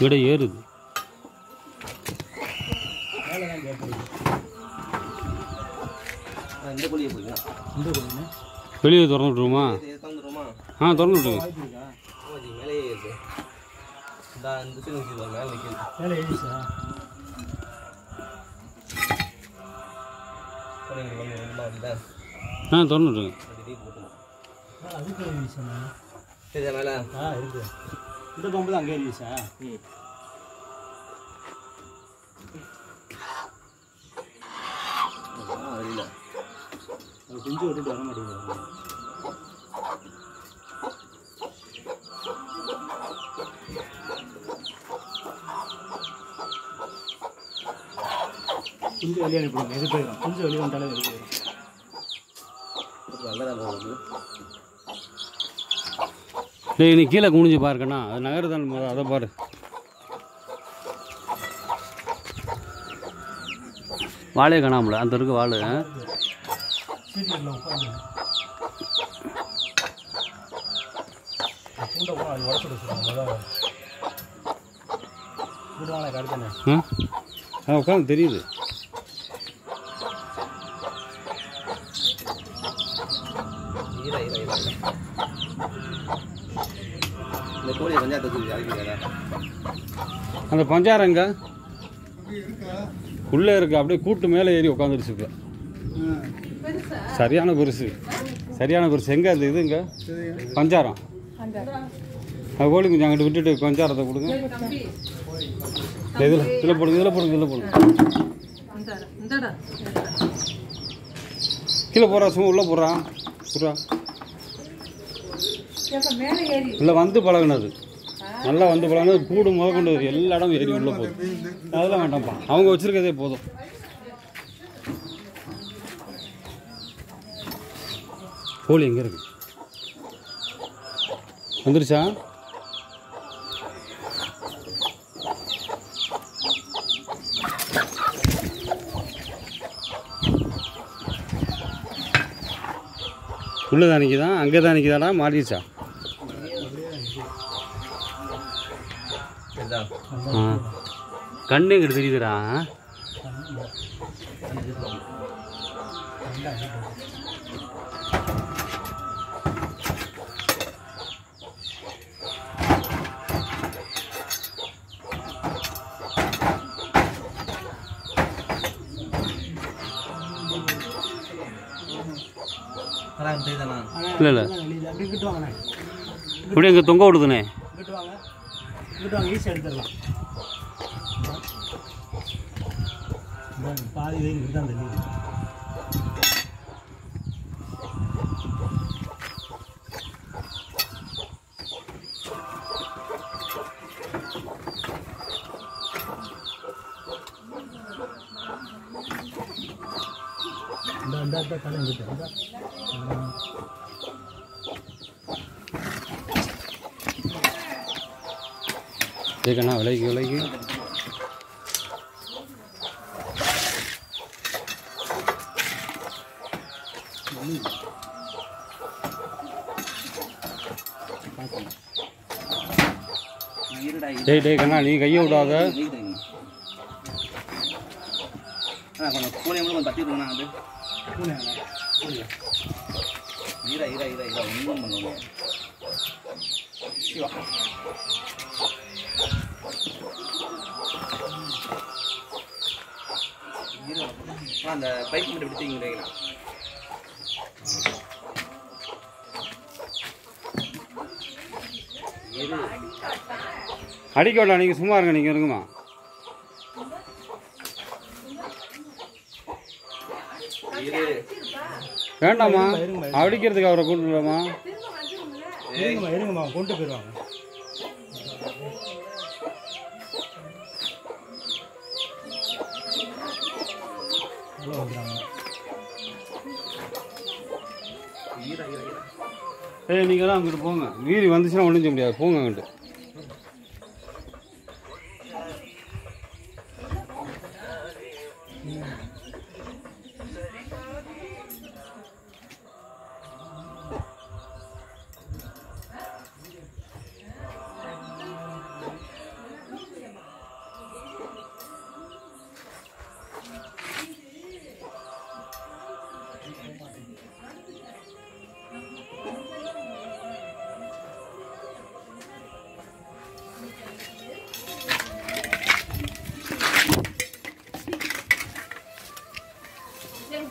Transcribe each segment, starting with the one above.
விட ஏறுது மேலே தான் கேட்குது இந்த கோழியை போய்க்கலாம் இந்த கோழின்னு வெளியே திறந்து விட்ருமா இது தந்துடுமா ஆ திறந்து விட்ருங்க வாய்ப்பு இருக்கா ஓஜி மேலேயே இருக்கு இந்த இந்த சைடு நிற்கிது மேலே நிற்கிது மேலே எழுதிச்சா கோழிங்க வந்து ரெண்டுமா வருதா ஆ திறந்து விட்ருங்க அப்படி டீப் போட்டுருங்க மேலே அதுக்கு எழுதிச்சா சரியா மேலே ஆ இருக்கு இந்த பம்பு தான் அங்கே எழுதிச்சா ம் வெளியில் அது குஞ்சு விட்டுட்டு வர மாட்டேங்குது குஞ்சு வெளியே அனுப்பிடுங்க எது போயிடும் குஞ்சு வெளியே வந்தாலே வெளியே போயிடும் நல்லா தான் போகுது டேய் நீ கீழே குனிஞ்சு பாருக்கண்ணா அது நகருதான் முத அதை பாரு வாழையே காணாமல அந்த இருக்கு வாழை சீட்டில் உட்காந்து பூண்டை கூட அது உடச்சு வச்சுருவாங்க முதல்ல பூண்டுவாங்க கடுத்தானே ஆ அது உட்காந்து தெரியுது ஈரா ஈரா ஈரா ஈரா. இந்த கோழியை பஞ்சாயத்து வச்சு அழைக்கிறதா அந்த பஞ்சாரம் எங்க உள்ளே இருக்கு அப்படியே கூட்டு மேலே ஏறி உட்காந்துருச்சு இப்போ சரியான பெருசு சரியான பெருசு எங்கே அந்த இதுங்க பஞ்சாரம் அது கோழி கொஞ்சம் அங்கிட்டு விட்டுட்டு பஞ்சாரத்தை கொடுங்க இதில் இதில் போடுங்க இதில் போடுங்க இதில் போடுங்க கீழே போடுறா சும்மா உள்ளே போடுறா போடுறா இல்லை வந்து பழகுனது நல்லா வந்து பழகுனது கூடு முத கொண்டு வருது. எல்லா இடம் ஏறி உள்ளே போகுது அதெல்லாம் வேண்டாம்ப்பா அவங்க வச்சிருக்கதே போதும் கோழி எங்கே இருக்கு வந்துருச்சா உள்ளே தான் நிற்கிதான் அங்கே தான் நிற்கிதாடா மாறிடுச்சா சரிதா ஆ கண்ணு எங்கிட்ட தெரியுதுடா அதான் தெரியுதாண்ணா இல்லை இல்லை அப்படி இங்கிட்டு வாங்கண்ணே இப்படி எங்கே தொங்க விடுதுனே இங்கிட்டு வாங்க இங்கிட்டு வாங்க ஈஸியாக எடுத்துடலாம் இந்தாங்க, பாதி வெயில் இப்படி தான் தெரியுது இந்த இந்த இந்த தலை இங்கிட்டு இந்த கேட்கண்ணா விலைக்கு விலைக்கு இருடா டேய் டேய் கண்ணா நீ கையை விடாத அண்ணா கொஞ்சம் கோழியை மட்டும் கொஞ்சம் தட்டி விடுங்கண்ணா அது பூனையாண்ணே ஈரா ஈரா ஈரா ஈரா ஒன்றும் பண்ணுவாங்க சிவா ஈரா. அண்ணா, அந்த பைக் மட்டும் எப்படி தூங்கிடுறீங்களா இரு அடிக்க வேண்டாம் நீங்கள் சும்மா இருங்க நீங்கள் இருங்கம்மா இரு வேண்டாம்மா அடிக்கிறதுக்கு அவரை கூட்டு விடலாமா இருங்கம்மா இருங்கம்மா கொண்டு போயிடுவாங்க உள்ள வந்துடுறாங்க ஈரா ஈரா ஈரா ஏய் நீங்கள் தான் அங்கிட்டு போங்க மீறி வந்துச்சுன்னா ஒன்றும் செய்ய முடியாது போங்க அங்கிட்டு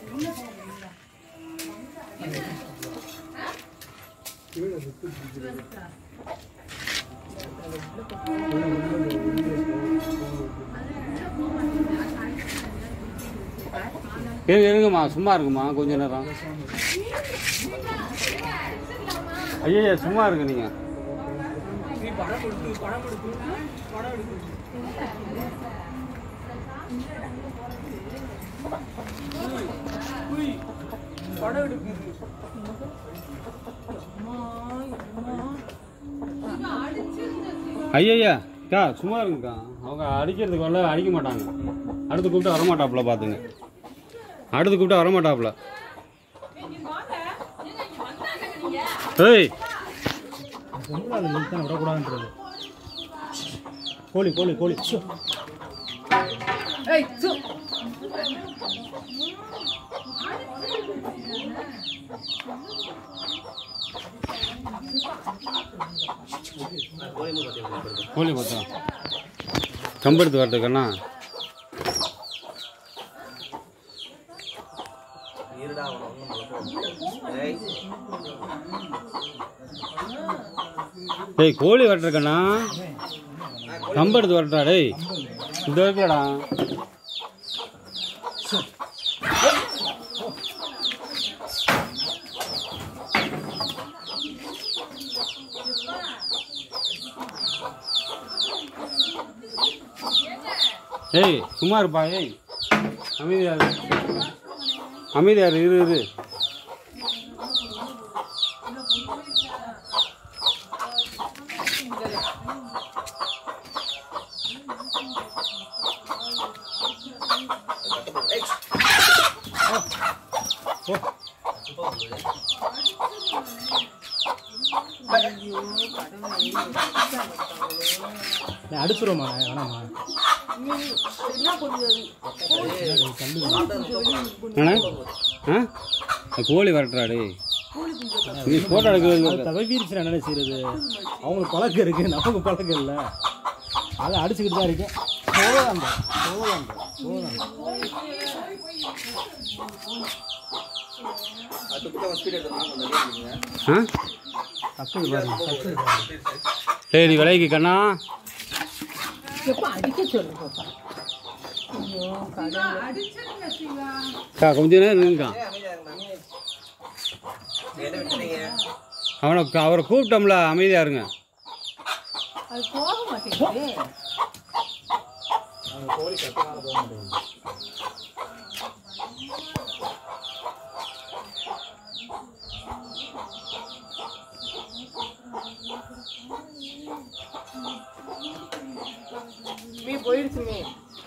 இருங்க இருங்கம்மா சும்மா இருக்குமா கொஞ்ச நேரம் ஐயா சும்மா இருங்க நீங்க ஐயா அக்கா சும்மா இருங்கக்கா அவங்க அடிக்கிறதுக்கு வரல அடிக்க மாட்டாங்க அடுத்து கூப்பிட்டு வரமாட்டாப்புல பார்த்துங்க அடுத்து கூப்பிட்டு வரமாட்டாப்புல ஏய் ஒன்றும் அது மில்க் தான் விடக்கூடாதுன்றது கோழி கோழி கோழி ச்சோ. கோழிமு பார்த்தீங்கன்னா கோழி பார்த்தா கம்பெடுத்து வரட்டுக்கண்ணா இருடா அவனை ஒன்றும் ஏய் டேய் கோழி வரட்டுக்கண்ணா கம்பெடுத்து வரட்டா டேய் இந்த இருக்குல்லடா ஏய் சும்மா இருப்பா ஏய் அமைதியா இரு அமைதியா இரு இரு இரு நான் அடிச்சுருவோம்மா வேணாம்மா அண்ணா ஆ அந்த கோழி வரட்டுறா டேய் நீ ஃபோட்டோ எடுக்கிறது தவிர்த்து என்ன செய்யறது அவங்களுக்கு பழக்கம் இருக்கு நமக்கு பழக்கம் இல்லை அதை அடிச்சுக்கிட்டு தான் இருக்கேன் போதாண்ட போதாண்ட போதாண்ட அதுக்குள்ள ஸ்பீட் எடுத்து நான் கொஞ்சம் ஆ தப்பு பாருங்க டேய் நீ விலைக்கு கண்ணா எப்ப அடிக்க சொல்லு பாப்பா ஐயோ கடவுளே அக்கா கொஞ்ச நேரம் இருங்கக்கா ஏன் அமைதியா இருந்தாங்க என்ன விட்டுறீங்க அவனை அவரை கூப்பிட்டோம்ல அமைதியா இருங்க அது போக மாட்டேங்குது கோழி கத்தினால போக மாட்டேங்குது மீ போயிடுச்சு மீ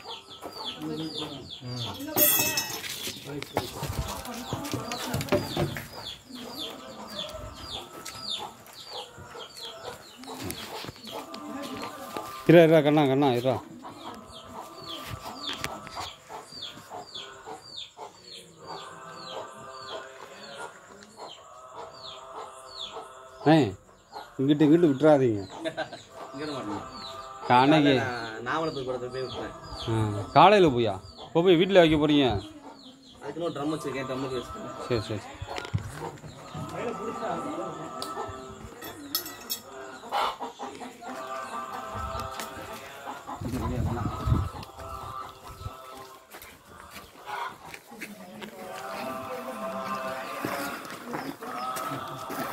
இரா இரா கண்ணா கண்ணா இரா ஏ இங்கிட்டு இங்கிட்டு விட்டுறாதீங்க இங்கே மாட்டேன் அன்னைக்கு நாவலப்பூர் படத்தை போய் விட்டேன் காலையில் போயா இப்போ போய் வீட்டில் வைக்க போகிறீங்க அதுக்குன்னு ஒரு ட்ரம் வச்சிருக்கேன் ட்ரம்முக்கு வச்சுருக்கேன் சரி சரி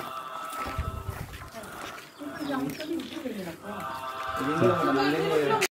இது